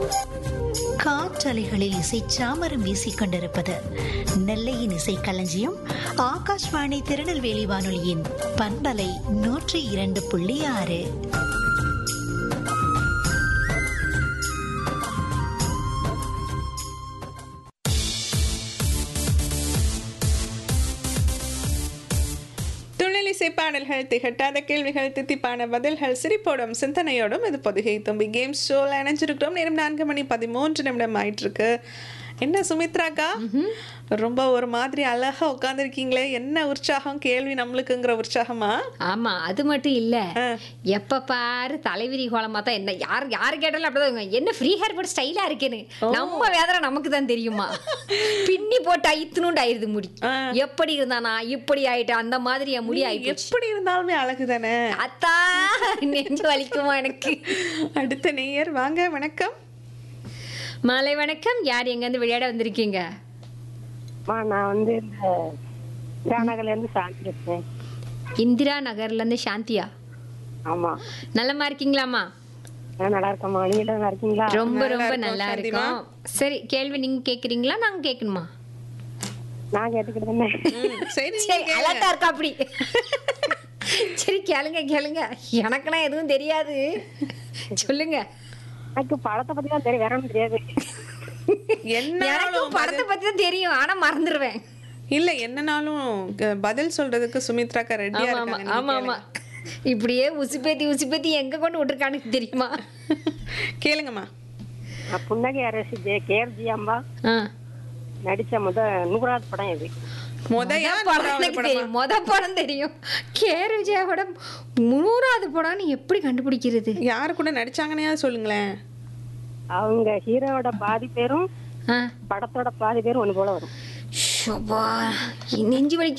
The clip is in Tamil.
காற்றலைகளில் இசை சாமரம் வீசிக் கொண்டிருப்பது நெல்லையின் இசை களஞ்சியம் ஆகாஷ்வாணி திருநெல்வேலி வானொலியின் பண்பலை நூற்றி இரண்டு புள்ளி ஆறு துள்ளலிசை பாடல்கள் திகட்டாத கேள்விகள் தித்திப்பான பதில்கள் சிரிப்போடும் சிந்தனையோடும் இது பொதுகை தும்பி கேம் ஷோல இணைஞ்சிருக்கிறோம் நேரம் நான்கு மணி பதிமூன்று நிமிடம் ஆயிட்டு இருக்கு என்ன சுமித்ராக்கா ரொம்ப ஒரு மாதிரி அழகா உட்காந்துருக்கீங்களே என்ன உற்சாகம் கேள்வி நம்மளுக்குங்கிற உற்சாகமா ஆமா அது மட்டும் இல்ல எப்ப பாரு தலைவிரி கோலமா தான் என்ன யார் யாரு கேட்டாலும் அப்படிதான் இருக்கும். என்ன ஃப்ரீ ஹேர் போட்டு ஸ்டைலா இருக்கேன்னு நம்ம வேதனை நமக்கு தான் தெரியுமா பின்னி போட்டு ஐத்துணுண்டு ஆயிருது முடி ஆ. எப்படி இருந்தானா இப்படி ஆயிட்டு அந்த மாதிரி என் முடி ஆயிப்போச்சு எப்படி இருந்தாலுமே அழகு தானே அத்தா நெஞ்சு வலிக்குமா எனக்கு அடுத்த நேயர் வாங்க வணக்கம் மாலை வணக்கம் யார் எங்க இருந்து விளையாட வந்திருக்கீங்க அம்மா நான் வந்து இந்த ஜானகர்ல இருந்து சாந்தி இருக்கேன் இந்திரா நகர்ல இருந்து சாந்தியா ஆமா நல்லமா இருக்கீங்களாமா நான் நல்லா இருக்கேம்மா நீங்க எல்லாம் நல்லா இருக்கீங்களா ரொம்ப நல்லா ரொம்ப இருக்கோம், நல்லா சாந்திமா. இருக்கும் சரி கேள்வி நீங்க கேக்குறீங்களா நாங்க கேட்கணுமா நான் கேட்டுக்கிட்டு இருந்தேன் ம், சரி சரி நீங்க அலர்ட்டா இருக்கா அப்படி சரி கேளுங்க கேளுங்க எனக்குலாம் எதுவும் தெரியாது சொல்லுங்க எனக்கு பழத்தை பத்தி தான் தெரியும் வேற ஒன்றும் தெரியாது என்னாலும் எனக்கும் படத்தை பத்தி தான் தெரியும் ஆனா மறந்துடுவேன் இல்ல என்னனாலும் க- பதில் சொல்றதுக்கு சுமித்ராக்கா ரெடியா ஆமா ஆமா இருக்காங்க ஆமா ஆமா இப்படியே உசுப்பேத்தி உசுப்பேத்தி எங்க கொண்டு விட்டுருக்கான்னு தெரியுமா கேளுங்கம்மா நான் புன்னகை அரசு ஜே கேர்ஜி அம்மா ஆ. நடிச்ச முத நூறாவது படம் இது மொதையா மொத படம் நூறாவது எனக்கு படமா? தெரியும் மொத படம் தெரியும் கேர் விஜயா படம் நூறாவது படம்னு எப்படி கண்டுபிடிக்கிறது யாரு கூட நடிச்சாங்கன்னே சொல்லுங்களேன் அவங்க ஹீரோவோட பாதி பேரும் ஆ. படத்தோட பாதி பேரும் ஒண்ணு போல வரும் ஷோபா, நெஞ்சு வலி